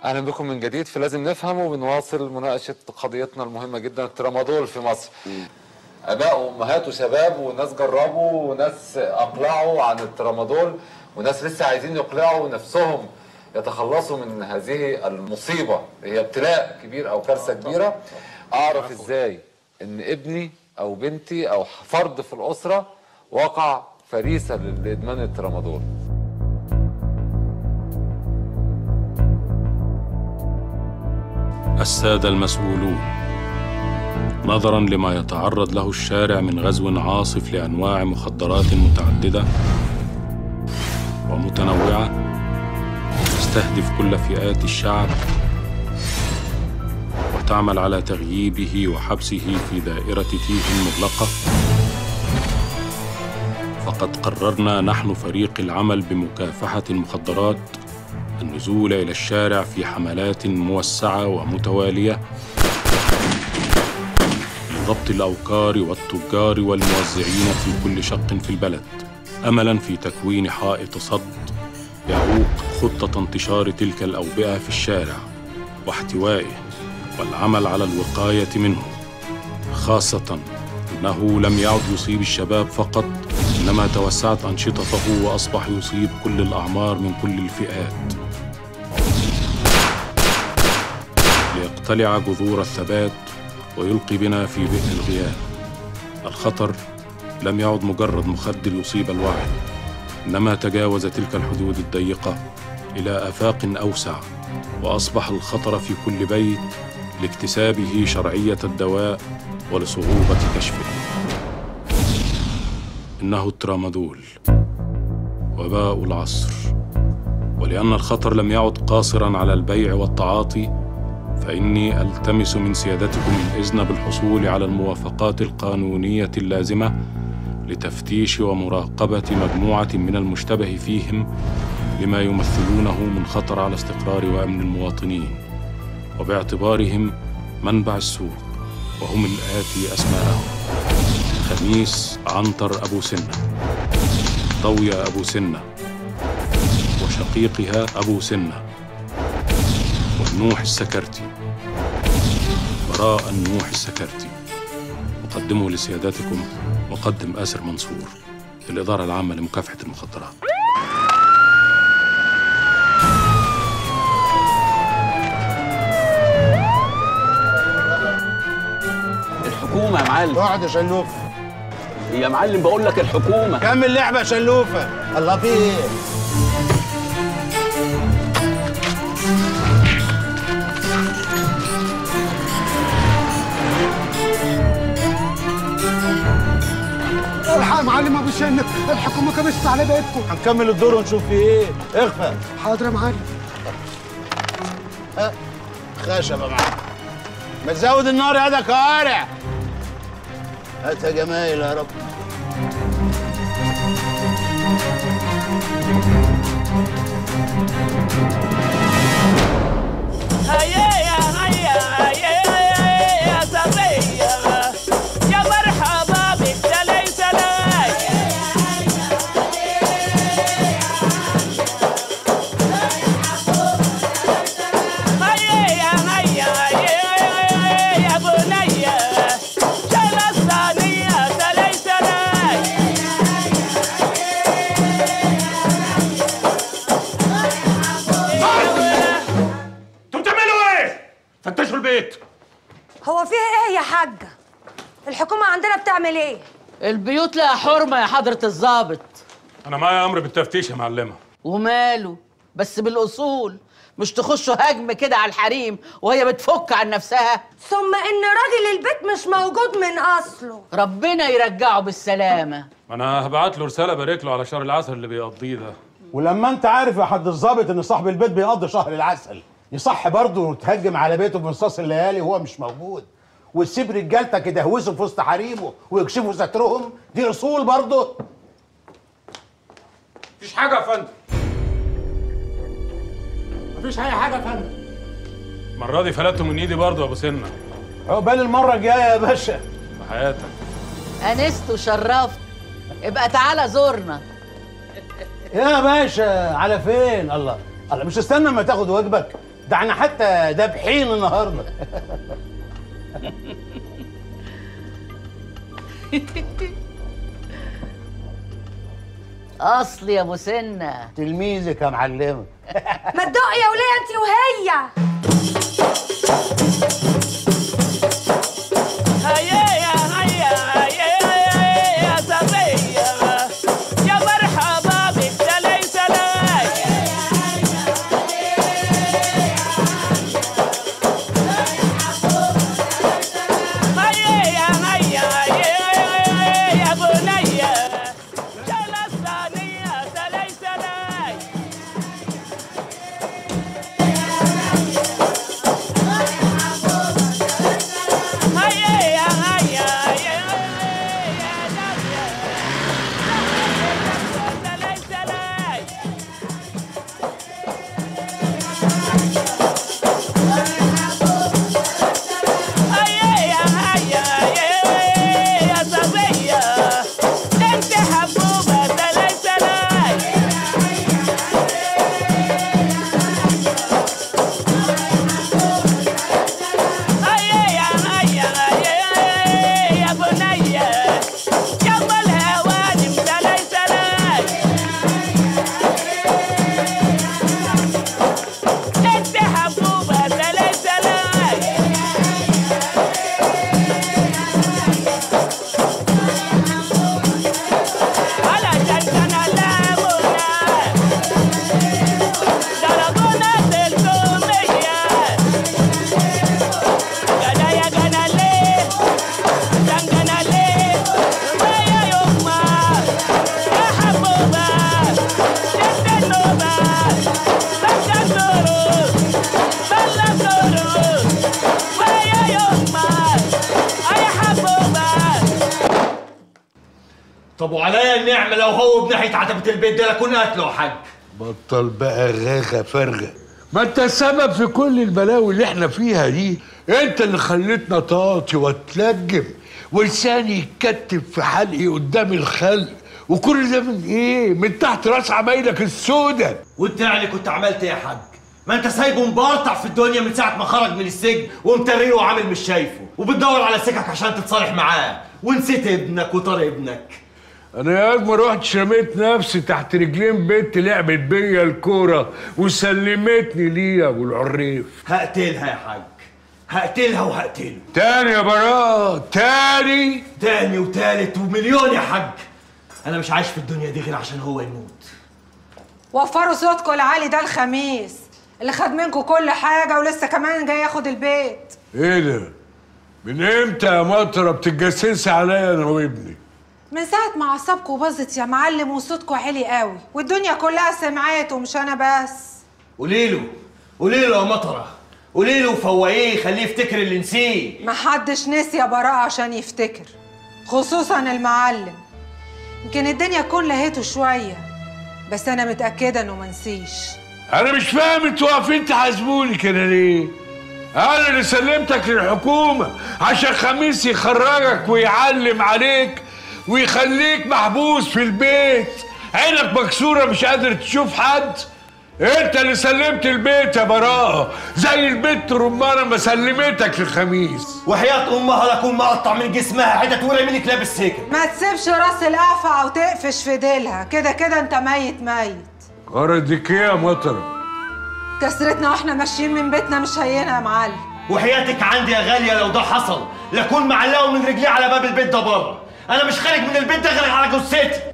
اهلا بكم من جديد في لازم نفهم وبنواصل مناقشه قضيتنا المهمه جدا الترامادول في مصر. اباء وامهات وشباب وناس جربوا وناس اقلعوا عن الترامادول وناس لسه عايزين يقلعوا نفسهم يتخلصوا من هذه المصيبه هي ابتلاء كبير او كارثه كبيره اعرف ازاي ان ابني او بنتي او فرد في الاسره وقع فريسه لادمان الترامادول. السادة المسؤولون نظرا لما يتعرض له الشارع من غزو عاصف لأنواع مخدرات متعددة ومتنوعة تستهدف كل فئات الشعب وتعمل على تغييبه وحبسه في دائرة تيه مغلقة فقد قررنا نحن فريق العمل بمكافحة المخدرات النزول إلى الشارع في حملات موسعة ومتوالية لضبط الأوكار والتجار والموزعين في كل شق في البلد أملا في تكوين حائط صد يعوق خطة انتشار تلك الأوبئة في الشارع واحتوائه والعمل على الوقاية منه خاصة أنه لم يعد يصيب الشباب فقط إنما توسعت أنشطته وأصبح يصيب كل الأعمار من كل الفئات ليقتلع جذور الثبات ويلقي بنا في بئر الغياب الخطر لم يعد مجرد مخدر يصيب الوعي انما تجاوز تلك الحدود الضيقه الى افاق اوسع واصبح الخطر في كل بيت لاكتسابه شرعيه الدواء ولصعوبه كشفه انه الترامادول وباء العصر ولان الخطر لم يعد قاصرا على البيع والتعاطي فاني التمس من سيادتكم الاذن بالحصول على الموافقات القانونيه اللازمه لتفتيش ومراقبه مجموعه من المشتبه فيهم لما يمثلونه من خطر على استقرار وامن المواطنين وباعتبارهم منبع السوء وهم الاتي اسماءهم خميس عنتر ابو سنه ضوية ابو سنه وشقيقها ابو سنه والنوح السكرتي براء النوح السكرتي أقدمه لسيادتكم مقدم آسر منصور في الإدارة العامة لمكافحة المخدرات الحكومة يا معلم اقعد يا شلوف يا معلم بقول لك الحكومة كمل لعبة يا شلوفة الله في ايه الحق يا معلم ابو شنب الحكومه كبست على بيتكم هنكمل الدور ونشوف في ايه اخفى حاضر يا معلم ها خشب يا معلم ما تزود النار يا ده كوارع هات يا جمايل يا رب هيا يا هيا هيا يا صبية يا مرحبا بك سلاي سلاي هيا يا هيا هيا يا بنية شيل الصينية سلاي سلاي انتوا بتعملوا ايه؟ فتشوا البيت هو فيها ايه يا حاجة؟ الحكومة عندنا بتعمل ايه؟ البيوت لها حرمة يا حضرة الضابط أنا معايا أمر بالتفتيش يا معلمة وماله بس بالأصول مش تخشوا هجم كده على الحريم وهي بتفك عن نفسها ثم ان راجل البيت مش موجود من اصله ربنا يرجعه بالسلامة أنا هبعت له رسالة بارك له على شهر العسل اللي بيقضيه ده ولما انت عارف يا حد الظابط ان صاحب البيت بيقضي شهر العسل يصح برضه تهجم على بيته بمصاص الليالي وهو مش موجود وتسيب رجالتك يدهوسوا في وسط حريمه ويكشفوا سترهم دي اصول برضه مفيش حاجة يا فندم مفيش اي حاجه يا فندم المرة دي فلتته من إيدي برضه يا أبو سنة عقبال المره الجايه يا باشا في حياتك أنست وشرفت ابقى تعالى زورنا يا باشا على فين الله الله مش استنى اما تاخد واجبك ده احنا حتى دابحين النهارده اصل يا ابو سنه تلميذك يا معلمه ما تدقي يا وليه انت وهي هيا يا هيا هيا يا صبية يا مرحبا بك سلي سلي هيا يا هيا هيا يا بنية جلسانية سلي سلي هيا يا هيا هيا يا نبيا سلي سلي هيا يا هيا هيا يا صبية انت حبوبة سلي سلي هيا يا هيا هيا يا بنية يلا الهوانم سلي سلي انت حبوبة سلي سلي على جنتنا لامونا درجونا تلتمية Gana ya gana le, dan gana le, waya yoma, ya haboba, jete nova, bata toro, bala toro, waya yoma, ay haboba. طب وعليا النعمة لو هو بناحية عتبة البيت ده لكون قتله يا حاج بطل بقى غاغة فارغة ما انت السبب في كل البلاوي اللي احنا فيها دي انت اللي خليتنا طاطي واتلجم ولساني يتكتف في حلقي قدام الخلق وكل ده من ايه؟ من تحت راس عمايلك السودة وانت يعني كنت عملت ايه يا حاج؟ ما انت سايبه مبرطع في الدنيا من ساعة ما خرج من السجن ومتريه وعامل مش شايفه وبتدور على سكك عشان تتصالح معاه ونسيت ابنك وطار ابنك انا يا ما رحت رميت نفسي تحت رجلين بنت لعبت بيا الكوره وسلمتني ليه يا ابو العريف هقتلها يا حاج هقتلها وهقتله تاني يا براء تاني تاني وتالت ومليون يا حاج انا مش عايش في الدنيا دي غير عشان هو يموت وفروا صوتكم العالي ده الخميس اللي خد منكم كل حاجة ولسه كمان جاي ياخد البيت ايه ده من امتى يا مطره بتتجسسي عليا انا وابني من ساعة ما عصبكم باظت يا معلم وصوتكم عالي قوي والدنيا كلها سمعت ومش أنا بس قولي له قولي له يا مطره قولي له فوقيه خليه يفتكر اللي نسيه محدش نسي يا براءة عشان يفتكر خصوصا المعلم يمكن الدنيا تكون لهيته شوية بس أنا متأكدة إنه منسيش انا مش فاهم انتوا واقفين تحاسبوني كده ليه انا اللي سلمتك للحكومه عشان خميس يخرجك ويعلم عليك ويخليك محبوس في البيت عينك مكسوره مش قادر تشوف حد انت اللي سلمت البيت يا براءه زي البت رمانه ما سلمتك لخميس وحياة امها لكون مقطع من جسمها حتت ورمي لك لابس سجن ما تسيبش راس القفا أو تقفش في ديلها كده كده أنت ميت ميت غرضك ايه يا مطره كسرتنا واحنا ماشيين من بيتنا مش هينة يا معلم وحياتك عندي يا غالية لو ده حصل لكون معلقه من رجليه على باب البيت ده بره انا مش خارج من البيت ده غير على جثتي